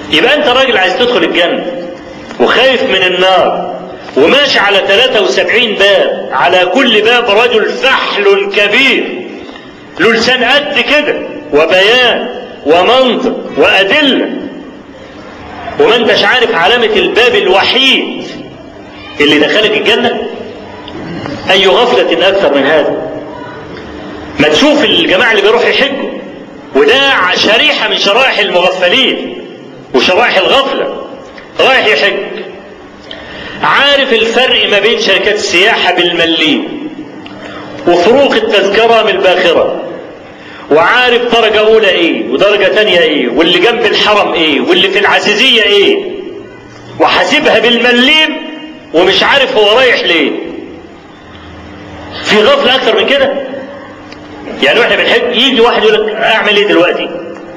يبقى انت راجل عايز تدخل الجنة وخايف من النار وماشي على 73 باب على كل باب رجل فحل كبير له لسان قد كده وبيان ومنطق وأدلة وما انتش عارف علامة الباب الوحيد اللي دخلك الجنة أي غفلة أكثر من هذا ما تشوف الجماعة اللي بيروحوا يحجوا وده شريحة من شرائح المغفلين وشرائح الغفلة رايح يحج عارف الفرق ما بين شركات السياحة بالمليم وفروق التذكرة من الباخرة وعارف درجة أولى إيه ودرجة تانية إيه واللي جنب الحرم إيه واللي في العزيزية إيه وحاسبها بالمليم ومش عارف هو رايح ليه في غفلة أكثر من كده يعني واحنا بنحج يجي واحد يقول لك أعمل إيه دلوقتي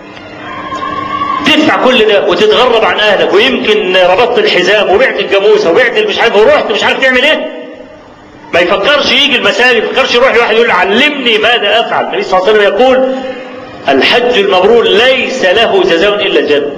تدفع كل ده وتتغرب عن اهلك ويمكن ربطت الحزام وبعت الجاموسه وبعت مش عارف ورحت مش عارف تعمل ايه ما يفكرش يجي المساجد ما يفكرش يروح لواحد يقول علمني ماذا افعل النبي صلى الله عليه وسلم يقول الحج المبرور ليس له جزاء الا الجنه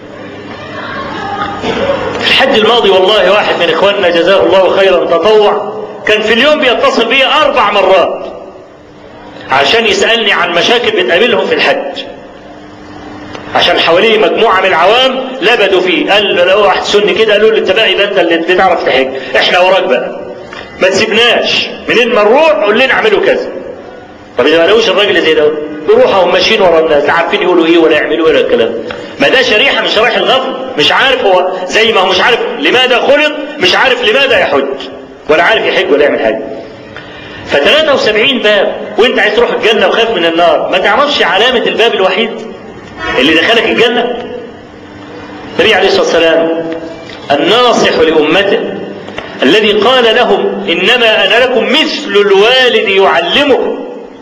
في الحج الماضي والله واحد من اخواننا جزاه الله خيرا تطوع كان في اليوم بيتصل بي اربع مرات عشان يسالني عن مشاكل بتقابلهم في الحج عشان حواليه مجموعه من العوام لبدوا فيه قال له لو واحد سني كده قالوا له انت بقى يبقى انت اللي بتعرف تحج احنا وراك بقى ما تسيبناش منين ما نروح قول لنا اعملوا كذا طب اذا ما لقوش الراجل زي ده يروحوا هم ماشيين ورا الناس لا عارفين يقولوا ايه ولا يعملوا ايه ولا الكلام ما ده شريحه من شرائح الغفل مش عارف هو زي ما هو مش عارف لماذا خلق مش عارف لماذا يحج ولا عارف يحج ولا يعمل حاجه ف 73 باب وانت عايز تروح الجنه وخايف من النار ما تعرفش علامه الباب الوحيد اللي دخلك الجنة النبي عليه الصلاة والسلام الناصح لأمته الذي قال لهم إنما أنا لكم مثل الوالد يعلمكم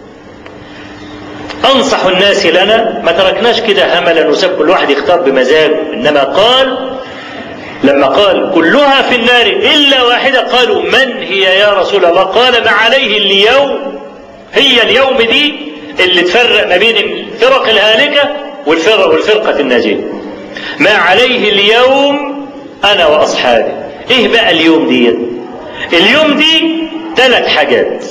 أنصح الناس لنا ما تركناش كده هملا وساب كل واحد يختار بمزاجه إنما قال لما قال كلها في النار إلا واحدة قالوا من هي يا رسول الله قال ما عليه اليوم هي اليوم دي اللي تفرق ما بين الفرق الهالكة والفرق والفرقة الناجية ما عليه اليوم أنا وأصحابي إيه بقى اليوم دي اليوم دي ثلاث حاجات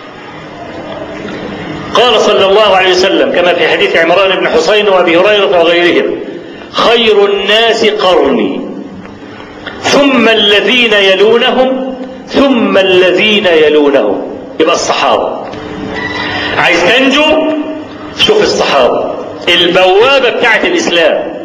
قال صلى الله عليه وسلم كما في حديث عمران بن حسين وابي هريره وغيرهم خير الناس قرني ثم الذين يلونهم ثم الذين يلونهم يبقى الصحابه عايز تنجو شوف الصحابه البوابة بتاعت الإسلام